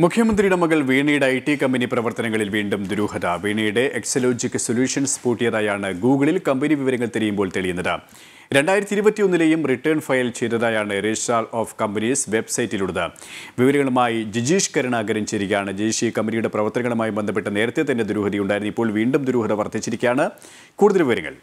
മുഖ്യമന്ത്രിയുടെ മകൾ വീണയുടെ ഐ ടി കമ്പനി പ്രവർത്തനങ്ങളിൽ വീണ്ടും ദുരൂഹത വീണയുടെ എക്സലോജിക് സൊല്യൂഷൻസ് പൂട്ടിയതായാണ് ഗൂഗിളിൽ കമ്പനി വിവരങ്ങൾ തിരിയുമ്പോൾ തെളിയുന്നത് രണ്ടായിരത്തി ഇരുപത്തിയൊന്നിലെയും റിട്ടേൺ ഫയൽ ചെയ്തതായാണ് രജിസ്ട്രാർ ഓഫ് കമ്പനീസ് വെബ്സൈറ്റിലുള്ളത് വിവരങ്ങളുമായി ജിജീഷ് കരുണാകരൻ ചേരുകയാണ് ജിജീഷ് ഈ കമ്പനിയുടെ പ്രവർത്തനങ്ങളുമായി ബന്ധപ്പെട്ട് നേരത്തെ തന്നെ ദുരൂഹതയുണ്ടായിരുന്നു ഇപ്പോൾ വീണ്ടും ദുരൂഹത വർദ്ധിച്ചിരിക്കുകയാണ് കൂടുതൽ വിവരങ്ങൾ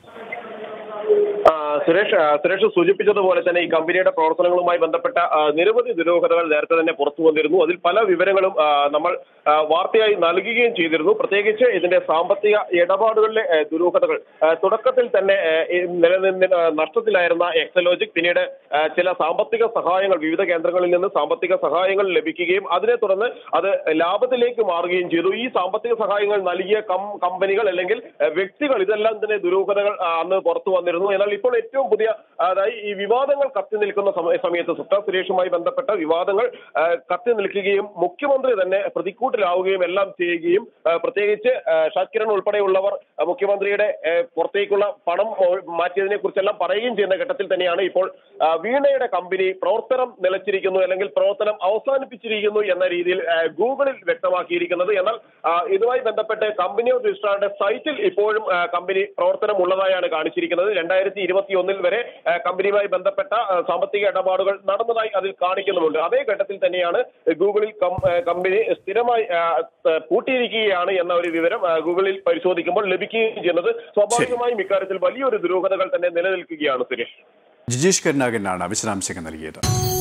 ആ, സുരേഷ് ആ, സുരേഷ് സൂചിപ്പിച്ചതുപോലെ തന്നെ ഈ കമ്പനിയുടെ പ്രവർത്തനങ്ങളുമായി ബന്ധപ്പെട്ട ആ, നിരവധി ദുരൂഹതകൾ നേരത്തെ തന്നെ പുറത്തു വന്നിരുന്നു അതിൽ പല വിവരങ്ങളും ആ, നമ്മൾ ആ, വാർത്തയായി നൽകുകയും ചെയ്തിരുന്നു പ്രത്യേകിച്ച് ഇതിന്റെ സാമ്പത്തിക ഇടപാടുകളിലെ ആ, ദുരൂഹതകൾ ആ, തുടക്കത്തിൽ തന്നെ ആ, ഈ നിലനിന്ന് ആ, നഷ്ടത്തിലായിരുന്ന എക്സലോജിക് പിന്നീട് ആ, ചില സാമ്പത്തിക സഹായങ്ങൾ വിവിധ കേന്ദ്രങ്ങളിൽ നിന്ന് സാമ്പത്തിക സഹായങ്ങൾ ലഭിക്കുകയും അതിനെ തുടർന്ന് അത് ലാഭത്തിലേക്ക് മാറുകയും ചെയ്തു ഈ സാമ്പത്തിക സഹായങ്ങൾ നൽകിയ കം- കമ്പനികൾ അല്ലെങ്കിൽ ആ, വ്യക്തികൾ ഇതെല്ലാം തന്നെ ദുരൂഹതകൾ ആ, അന്ന് പുറത്തു വന്നിരുന്നു എന്നാൽ ഇപ്പോൾ ഏറ്റവും പുതിയ അതായത് ഈ വിവാദങ്ങൾ കത്തി നിൽക്കുന്ന സമയ- സമയത്ത് സുഷ്ടാ സുരേഷുമായി ബന്ധപ്പെട്ട വിവാദങ്ങൾ ആ, കത്തി നിൽക്കുകയും മുഖ്യമന്ത്രി തന്നെ പ്രതിക്കൂട്ടിലാവുകയും എല്ലാം ചെയ്യുകയും ആ, പ്രത്യേകിച്ച് ആ, ഷാക്കിരൺ ഉൾപ്പെടെയുള്ളവർ ആ, മുഖ്യമന്ത്രിയുടെ ആ, പുറത്തേക്കുള്ള പണം മോ- മാറ്റിയതിനെ കുറിച്ചെല്ലാം പറയുകയും ചെയ്യുന്ന ഘട്ടത്തിൽ തന്നെയാണ് ഇപ്പോൾ ആ, വീണയുടെ കമ്പനി പ്രവർത്തനം നിലച്ചിരിക്കുന്നു അല്ലെങ്കിൽ പ്രവർത്തനം അവസാനിപ്പിച്ചിരിക്കുന്നു എന്ന രീതിയിൽ ആ, ഗൂഗിളിൽ വ്യക്തമാക്കിയിരിക്കുന്നത് എന്നാൽ ആ, ഇതുമായി ബന്ധപ്പെട്ട് കമ്പനി ഓഫ് രജിസ്ട്രാറുടെ സൈറ്റിൽ ഇപ്പോഴും ആ, കമ്പനി പ്രവർത്തനം ഉള്ളതായാണ് കാണിച്ചിരിക്കുന്നത് രണ്ടായിരത്തി ഇരുപത്തി ഒന്നിൽ വരെ ആ, കമ്പനിയുമായി ബന്ധപ്പെട്ട ആ, സാമ്പത്തിക ഇടപാടുകൾ നടന്നതായി അതിൽ കാണിക്കുന്നുമുണ്ട് അതേ ഘട്ടത്തിൽ തന്നെയാണ് ഗൂഗിളിൽ കം- ആ, കമ്പനി സ്ഥിരമായി ആ, ത- പൂട്ടിയിരിക്കുകയാണ് എന്ന ഒരു വിവരം ആ, ഗൂഗിളിൽ പരിശോധിക്കുമ്പോൾ ലഭിക്കുകയും ചെയ്യുന്നത് സ്വാഭാവികമായും ഇക്കാര്യത്തിൽ വലിയൊരു ദുരൂഹതകൾ തന്നെ നിലനിൽക്കുകയാണ് സുരേഷ് ജിജീഷ് കരുണാകരനാണ് വിശദാംശങ്ങൾ നൽകിയത്